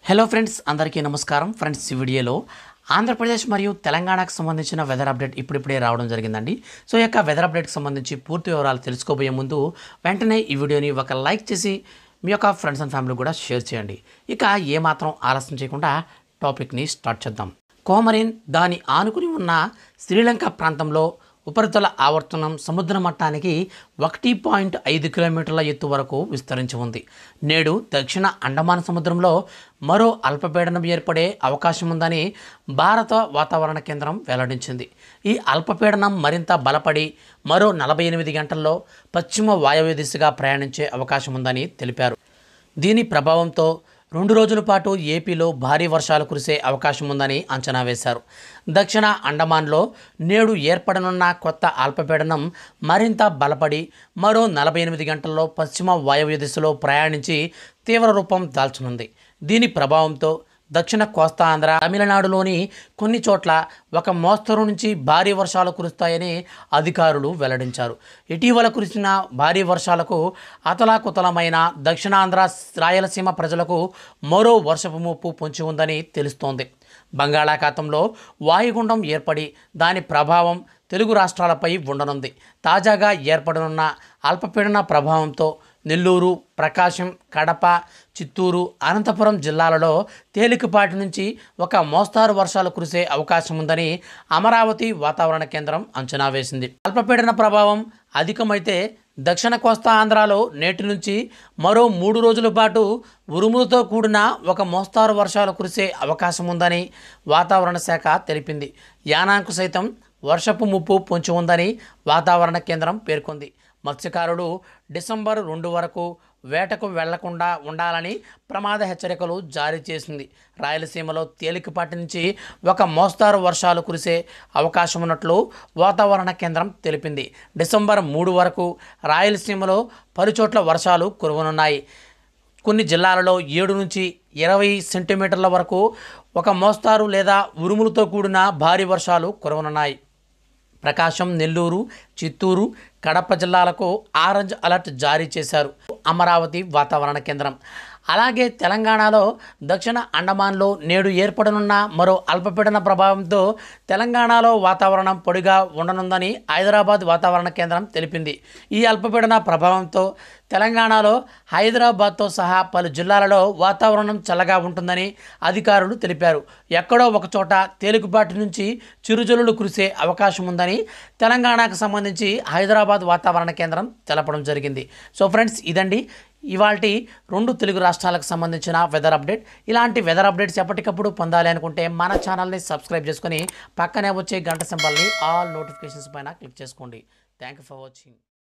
hello friends అందరికీ నమస్కారం friends ఈ వీడియోలో ఆంధ్రప్రదేశ్ మరియు తెలంగాణకు సంబంధించిన వెదర్ అప్డేట్ ఇప్పుడిప్పుడే రావడం జరిగిందండి సో ఈ యొక్క వెదర్ అప్డేట్కి సంబంధించి పూర్తి వివరాలు తెలుసుకోబోయే ముందు వెంటనే ఈ వీడియోని ఒక లైక్ చేసి మీ యొక్క ఫ్రెండ్స్ అండ్ ఫ్యామిలీ కూడా షేర్ చేయండి ఇక ఏమాత్రం ఆలస్యం చేయకుండా టాపిక్ని స్టార్ట్ చేద్దాం కోమరిన్ దాని ఆనుకుని ఉన్న శ్రీలంక ప్రాంతంలో ఉపరితల ఆవర్తనం సముద్ర మట్టానికి ఒకటి పాయింట్ ఐదు కిలోమీటర్ల ఎత్తు వరకు విస్తరించి ఉంది నేడు దక్షిణ అండమాన్ సముద్రంలో మరో అల్పపీడనం ఏర్పడే అవకాశం ఉందని భారత వాతావరణ కేంద్రం వెల్లడించింది ఈ అల్పపీడనం మరింత బలపడి మరో నలభై ఎనిమిది గంటల్లో పశ్చిమ వాయవ్య దిశగా ప్రయాణించే అవకాశం ఉందని తెలిపారు దీని ప్రభావంతో రెండు రోజుల పాటు ఏపీలో భారీ వర్షాలు కురిసే అవకాశం ఉందని అంచనా వేశారు దక్షిణ అండమాన్లో నేడు ఏర్పడనున్న కొత్త అల్పపీడనం మరింత బలపడి మరో నలభై ఎనిమిది గంటల్లో పశ్చిమ వాయవ్య దిశలో ప్రయాణించి తీవ్ర రూపం దాల్చనుంది దీని ప్రభావంతో దక్షిణ కోస్తా ఆంధ్ర తమిళనాడులోని కొన్ని చోట్ల ఒక మోస్తరు నుంచి భారీ వర్షాలు కురుస్తాయని అధికారులు వెల్లడించారు ఇటీవల కురిసిన భారీ వర్షాలకు అతలాకుతలమైన దక్షిణాంధ్ర రాయలసీమ ప్రజలకు మరో వర్షపు ముప్పు పొంచి ఉందని తెలుస్తోంది బంగాళాఖాతంలో వాయుగుండం ఏర్పడి దాని ప్రభావం తెలుగు రాష్ట్రాలపై ఉండనుంది తాజాగా ఏర్పడనున్న అల్పపీడన ప్రభావంతో నెల్లూరు ప్రకాశం కడప చిత్తూరు అనంతపురం జిల్లాలలో తేలికపాటి నుంచి ఒక మోస్తారు వర్షాలు కురిసే అవకాశం ఉందని అమరావతి వాతావరణ కేంద్రం అంచనా వేసింది అల్పపీడన ప్రభావం అధికమైతే దక్షిణ కోస్తా ఆంధ్రాలో నేటి నుంచి మరో మూడు రోజుల పాటు ఉరుములతో కూడిన ఒక మోస్తారు వర్షాలు కురిసే అవకాశం ఉందని వాతావరణ శాఖ తెలిపింది యానాంకు సైతం వర్షపు ముప్పు పొంచి ఉందని వాతావరణ కేంద్రం పేర్కొంది మత్స్యకారులు డిసెంబర్ రెండు వరకు వేటకు వెళ్లకుండా ఉండాలని ప్రమాద హెచ్చరికలు జారీ చేసింది రాయలసీమలో తేలికపాటి నుంచి ఒక మోస్తారు వర్షాలు కురిసే అవకాశం ఉన్నట్లు వాతావరణ కేంద్రం తెలిపింది డిసెంబర్ మూడు వరకు రాయలసీమలో పలుచోట్ల వర్షాలు కురవనున్నాయి కొన్ని జిల్లాలలో ఏడు నుంచి ఇరవై సెంటీమీటర్ల వరకు ఒక మోస్తారు లేదా ఉరుములతో కూడిన భారీ వర్షాలు కురవనున్నాయి ప్రకాశం నెల్లూరు చిత్తూరు కడప జిల్లాలకు ఆరెంజ్ అలర్ట్ జారీ చేశారు అమరావతి వాతావరణ కేంద్రం అలాగే తెలంగాణలో దక్షిణ అండమాన్లో నేడు ఏర్పడనున్న మరో అల్పపీడన ప్రభావంతో తెలంగాణలో వాతావరణం పొడిగా ఉండనుందని హైదరాబాద్ వాతావరణ కేంద్రం తెలిపింది ఈ అల్పపీడన ప్రభావంతో తెలంగాణలో హైదరాబాద్తో సహా పలు జిల్లాలలో వాతావరణం చల్లగా ఉంటుందని అధికారులు తెలిపారు ఎక్కడో ఒకచోట తేలికపాటి నుంచి చిరుజల్లులు కురిసే అవకాశం ఉందని తెలంగాణకు సంబంధించి హైదరాబాద్ వాతావరణ కేంద్రం తెలపడం జరిగింది సో ఫ్రెండ్స్ ఇదండి ఇవాల్టి రెండు తెలుగు రాష్ట్రాలకు సంబంధించిన వెదర్ అప్డేట్ ఇలాంటి వెదర్ అప్డేట్స్ ఎప్పటికప్పుడు పొందాలి అనుకుంటే మన ఛానల్ని సబ్స్క్రైబ్ చేసుకొని పక్కనే వచ్చే గంట సింబల్ని ఆల్ నోటిఫికేషన్స్ పైన క్లిక్ చేసుకోండి థ్యాంక్ యూ ఫర్ వాచింగ్